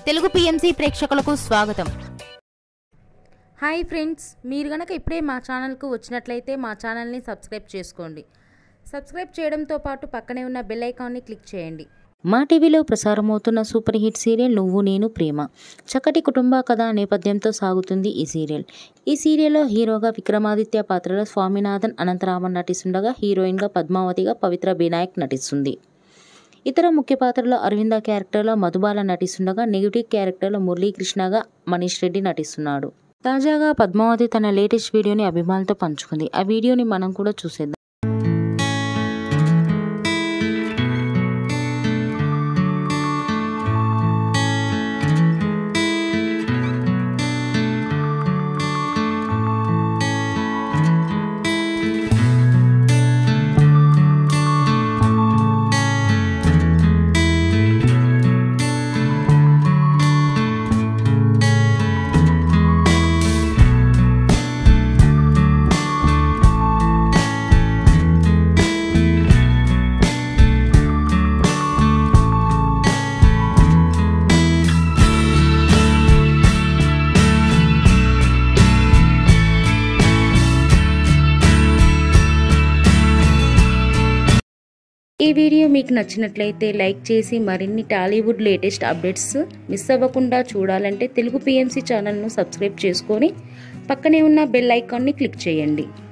Telugu PMC ప్రేక్షకులకు స్వాగతం hi friends మీరు గనక ఇప్పుడే మా ఛానల్కు వచ్చినట్లయితే మా ఛానల్ని సబ్స్క్రైబ్ చేసుకోండి సబ్స్క్రైబ్ చేయడంతో పాటు పక్కనే ఉన్న బెల్ ఐకాన్ని క్లిక్ చేయండి మా టీవీలో ప్రసారమవుతున్న సూపర్ హిట్ సీరియల్ నువ్వు నేను ప్రేమ చక్కటి కుటుంబ కథ నేపథ్యంతో సాగుతుంది ఈ సీరియల్ ఈ సీరియల్లో హీరోగా విక్రమాదిత్య పాత్రలో స్వామినాథన్ అనంతరామన్ నటిస్తుండగా హీరోయిన్గా పద్మావతిగా పవిత్ర వినాయక్ నటిస్తుంది ఇతర ముఖ్య పాత్రలో అరవింద క్యారెక్టర్లో మధుబాల నటిస్తుండగా నెగిటివ్ క్యారెక్టర్లో మురళీకృష్ణగా మనీష్ రెడ్డి నటిస్తున్నాడు తాజాగా పద్మావతి తన లేటెస్ట్ వీడియోని అభిమానులతో పంచుకుంది ఆ వీడియోని మనం కూడా చూసేద్దాం ఈ వీడియో మీకు నచ్చినట్లయితే లైక్ చేసి మరిన్ని టాలీవుడ్ లేటెస్ట్ అప్డేట్స్ మిస్ అవ్వకుండా చూడాలంటే తెలుగు పిఎంసి ఛానల్ను సబ్స్క్రైబ్ చేసుకొని పక్కనే ఉన్న బెల్ ఐకాన్ని క్లిక్ చేయండి